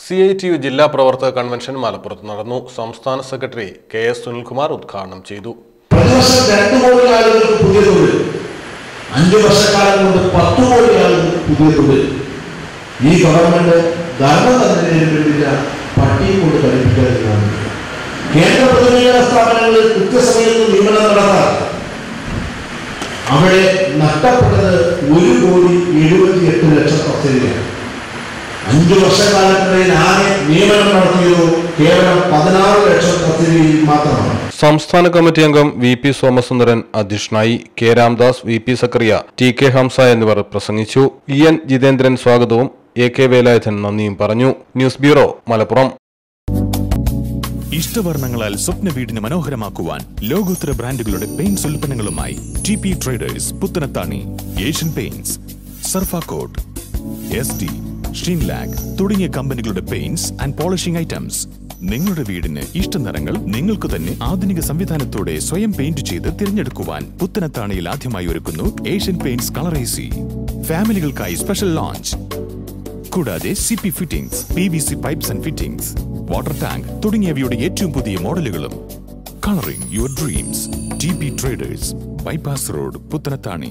C I T U ജില്ലാ പ്രവർത്തക convention മലപ്പുറത്ത് നടന്നു സംസ്ഥാന സെക്രട്ടറി കെ എസ് സുനിൽകുമാർ ഉദ്ഘാടനം ചെയ്തു പ്രതിവർഷം രണ്ടു കോടി ആളുകൾക്ക് പുതിയ തൊഴിൽ അഞ്ചു വർഷക്കാലം കൊണ്ട് പത്ത് കോടി ആളുകൾക്ക് പുതിയ തൊഴിൽ ഈ ഗവൺമെന്റ് ധർമ്മം തന്നെ നേരിടുന്നില്ല പട്ടിയും കൊണ്ട് കളിപ്പിക്കാതിരുന്നാണ് കേന്ദ്ര പൊതുമേഖലാ സ്ഥാപനങ്ങളിൽ കൃത്യസമയത്ത് നിയമനം നടത്താൻ അവിടെ നഷ്ടപ്പെട്ടത് ഒരു കോടി എഴുപത്തിയെട്ട് ലക്ഷം പദ്ധതിയാണ് അഞ്ചു വർഷക്കാലത്തിനിടയിൽ ആകെ നിയമനം നടത്തിയത് കേവലം പതിനാറ് ലക്ഷം പദ്ധതിയിൽ മാത്രമാണ് സംസ്ഥാന കമ്മിറ്റി അംഗം വി പി സോമസുന്ദരൻ അധ്യക്ഷനായി K Ramdas V P Sakkariya T K Hamsa എന്നിവർ പ്രസംഗിച്ചു ഇ എൻ ജിതേന്ദ്രൻ സ്വാഗതവും എ കെ വേലായുധൻ നന്ദിയും പറഞ്ഞു ന്യൂസ് ബ്യൂറോ മലപ്പുറം ഇഷ്ടവർണ്ണങ്ങളാൽ സ്വപ്ന വീടിന് മനോഹരമാക്കുവാൻ ലോകോത്തര ബ്രാൻഡുകളുടെ പെയിന്റ്സ് ഉൽപ്പന്നങ്ങളുമായി T P traders Puthanathani Asian Paints Surfacoat S T Sheenlac തുടങ്ങിയ കമ്പനികളുടെ പെയിന്റ്സ് ആൻഡ് പോളിഷിംഗ് ഐറ്റംസ് നിങ്ങളുടെ വീടിന് ഇഷ്ട നിറങ്ങൾ നിങ്ങൾക്ക് തന്നെ ആധുനിക സംവിധാനത്തോടെ സ്വയം പെയിന്റ് ചെയ്ത് തിരഞ്ഞെടുക്കുവാൻ പുത്തനത്താണിയിൽ ആദ്യമായി ഒരുക്കുന്നു ഏഷ്യൻ പെയിന്റ്സ് കളറേസി ഫാമിലികൾക്കായി സ്പെഷ്യൽ ലോഞ്ച് കൂടാതെ C P fittings P V C pipes and fittings water tank തുടങ്ങിയവയുടെ ഏറ്റവും പുതിയ മോഡലുകളും colouring your dreams T P traders bypass road Puthanathani